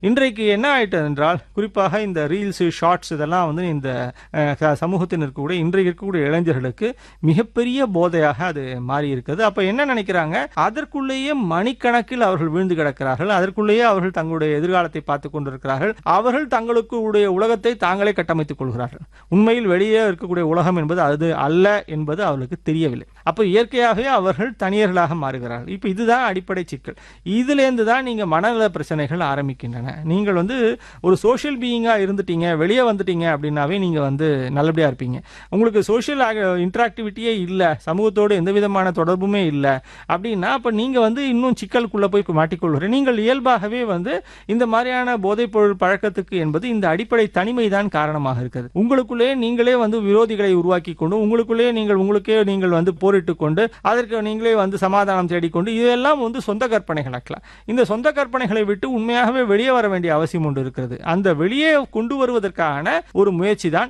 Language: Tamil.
இன்றைக்கு என்ன ஆயிட்டது என்றால் குறிப்பாக இந்த ரீல்ஸ் ஷார்ட்ஸ் இதெல்லாம் வந்து இந்த அஹ், க- சமூகத்தில் இருக்கக்கூடிய இன்றைக்கு இருக்கக்கூடிய இளைஞர்களுக்கு மிகப்பெரிய போதையாக அது மாறி இருக்குது அப்ப என்ன நினைக்கிறாங்க அதற்குள்ளேயே மணிக்கணக்கில் அவர்கள் வீழ்ந்து கிடக்கிறார்கள் அதற்குள்ளேயே அவர்கள் தங்களுடைய எதிர்காலத்தை பார்த்து கொண்டிருக்கிறார்கள் அவர்கள் தங்களுக்கு உடைய உலகத்தை தாங்களே கட்டமைத்துக் கொள்கிறார்கள் உண்மையில் வெளியே இருக்கக்கூடிய உலகம் என்பது அது அல்ல என்பது அவர்களுக்கு தெரியவில்லை அப்போ இயற்கையாகவே அவர்கள் தனியர்களாக மாறுகிறார்கள் இப்போ இதுதான் அடிப்படை சிக்கல் இதிலேருந்து தான் நீங்க மனநல பிரச்சனைகள் ஆரம்பிக்கின்றன நீங்கள் வந்து ஒரு சோஷியல் பீயிங்கா இருந்துட்டீங்க வெளியே வந்துட்டீங்க அப்படின்னாவே நீங்க வந்து நல்லபடியா இருப்பீங்க உங்களுக்கு சோஷியல் இன்டராக்டிவிட்டியே இல்லை சமூகத்தோடு எந்த விதமான தொடர்புமே இல்லை அப்படின்னா அப்ப நீங்க வந்து இன்னும் சிக்கலுக்குள்ள போய் மாட்டிக்கொள்கிறேன் நீங்கள் இயல்பாகவே வந்து இந்த மாதிரியான போதைப் பொருள் பழக்கத்துக்கு என்பது இந்த அடிப்படை தனிமை தான் காரணமாக இருக்கிறது உங்களுக்குள்ளே நீங்களே வந்து விரோதிகளை உருவாக்கி கொண்டு உங்களுக்குள்ளே நீங்கள் உங்களுக்கே நீங்கள் வந்து போரிட்டு கொண்டு அதற்கு நீங்களே வந்து சமாதானம் தேடிக்கொண்டு இதெல்லாம் வந்து சொந்த கற்பனைகள் ஆக்கலாம் இந்த சொந்த கற்பனைகளை விட்டு உண்மையாகவே வெளியே வர வேண்டிய அவசியம் ஒன்று இருக்கிறது அந்த வெளியே கொண்டு வருவதற்கான ஒரு முயற்சி தான்